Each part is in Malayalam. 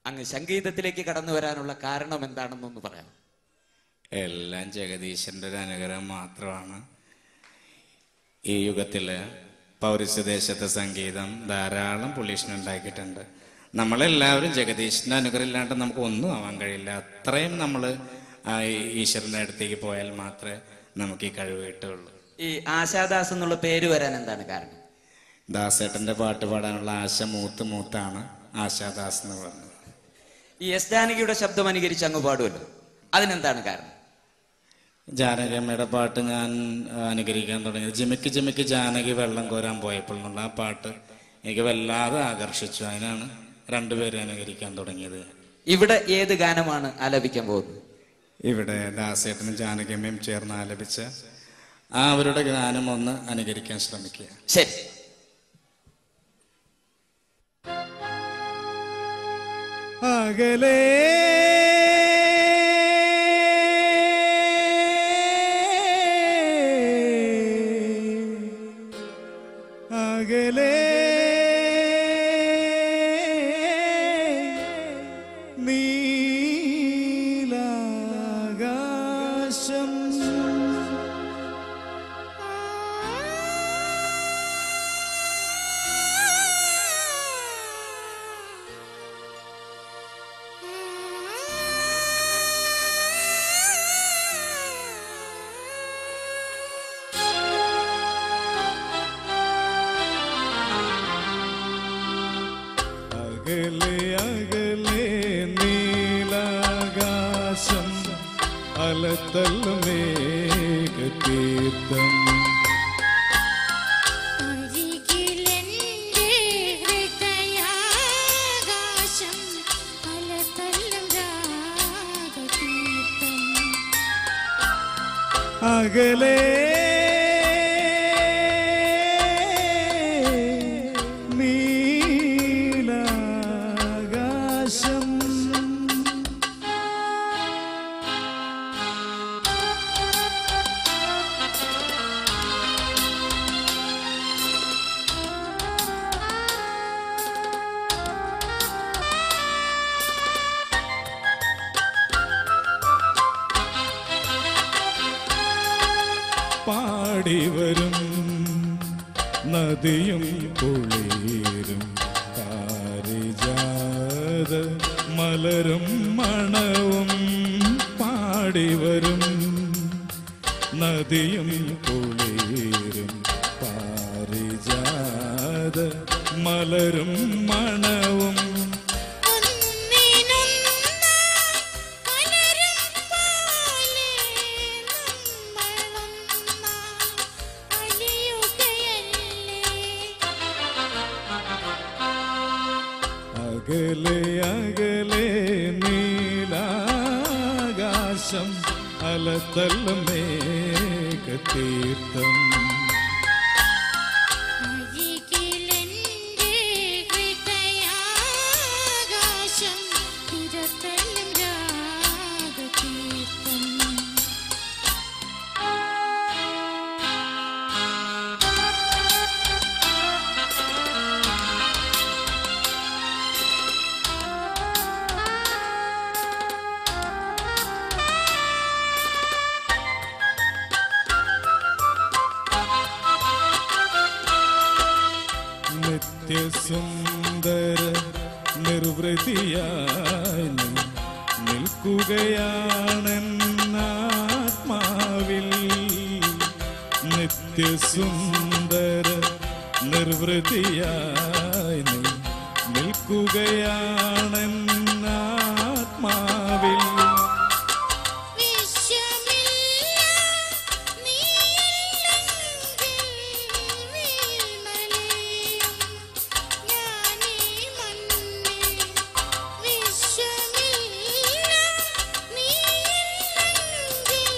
അങ്ങ് സംഗീതത്തിലേക്ക് കടന്നു വരാനുള്ള കാരണം എന്താണെന്നൊന്ന് പറയാം എല്ലാം ജഗദീശന്റെ ഒരു അനുഗ്രഹം മാത്രമാണ് ഈ യുഗത്തില് പൗരസ്യദേശത്തെ സംഗീതം ധാരാളം പൊല്യൂഷൻ ഉണ്ടാക്കിയിട്ടുണ്ട് നമ്മളെല്ലാവരും ജഗദീശന്റെ അനുഗ്രഹം ഇല്ലാണ്ട് നമുക്ക് ഒന്നും ആവാൻ കഴിയില്ല അത്രയും നമ്മൾ ഈശ്വരന്റെ അടുത്തേക്ക് പോയാൽ മാത്രമേ നമുക്ക് ഈ കഴിവ് കിട്ടുള്ളൂ ഈ ആശാദാസ് എന്നുള്ള പേര് വരാൻ എന്താണ് കാരണം ദാസേട്ടന്റെ പാട്ട് പാടാനുള്ള ആശ മൂത്ത് മൂത്താണ് ആശാദാസ് എന്ന് പറഞ്ഞത് ഈ എസ് ജാനകിയുടെ ശബ്ദം അനുകരിച്ച് അങ്ങ് പാടുമല്ലോ അതിനെന്താണ് കാരണം ജാനകിയമ്മയുടെ പാട്ട് ഞാൻ ആ, അനുകരിക്കാൻ തുടങ്ങിയത് ജിമിക്ക് ജിമിക്ക് ജാനകി വെള്ളം കോരാൻ പോയപ്പോൾ എന്നുള്ള ആ പാട്ട് എനിക്ക് വല്ലാതെ ആകർഷിച്ചു അതിനാണ് രണ്ടുപേരും അനുകരിക്കാൻ തുടങ്ങിയത് ഇവിടെ ഏത് ഗാനമാണ് ആലപിക്കാൻ പോകുന്നത് ഇവിടെ ദാസേട്ടനും ജാനകിയമ്മയും ചേർന്ന് ആലപിച്ച ആ അവരുടെ ഗാനം ഒന്ന് അനുകരിക്കാൻ ശ്രമിക്കുക ശരി അകലേ അകലേ നീലാകാശം അകലെ അകലെ നീലാകാശം അലത്തല്ലുമേകതീർത്ഥം അരികിലെന്റെ ഹൃദയാകാശം അലതല്ലും രാഗതീർത്ഥം അകലെ നീലാകാശം പാടിവരും നദിയും കുളിരും പാരിജാത മലരും മണവും പാടിവരും നദിയും കുളിരും പാരിജാത മലരും മണവും ഒന്നിനൊന്ന് കലരും പോലെ നമ്മളൊന്നാ അലിയുകയല്ലേ അകലെ അകലെ നീലാകാശം അലത്തല്ലമേകതീർത്ഥം അരികിലെന്റെ ഹൃദയാകാശം തിരത്തല്ലും രാഗതീർത്ഥം നിത്യസുന്ദര നിർവൃതിയായി നീ നിൽക്കുകയാണെന്നാത്മാവിൽ നിത്യസുന്ദര നിർവൃതിയായി നീ നിൽക്കുകയാണെന്നാത്മാവിൽ വിശ്വമില്ല നീയില്ലെങ്കിൽ വീഴ്മലയും ഞാനീ മണ്ണിൽ വിശ്വമില്ല നീയില്ലെങ്കിൽ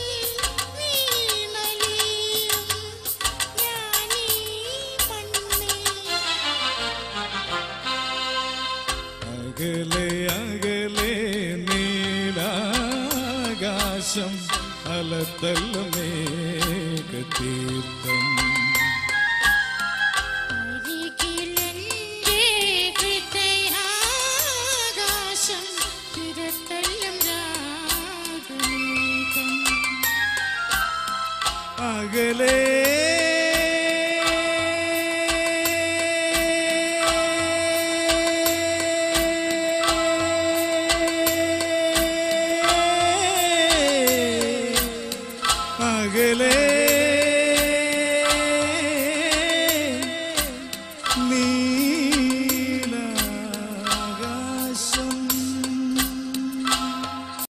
വീഴ്മലയും ഞാനീ മണ്ണിൽ അകലെ അകലെ നീലാകാശം അലത്തല്ലമേകതീർത്ഥം അരികിലെന്റെ ഹൃദയാകാശം അകലേ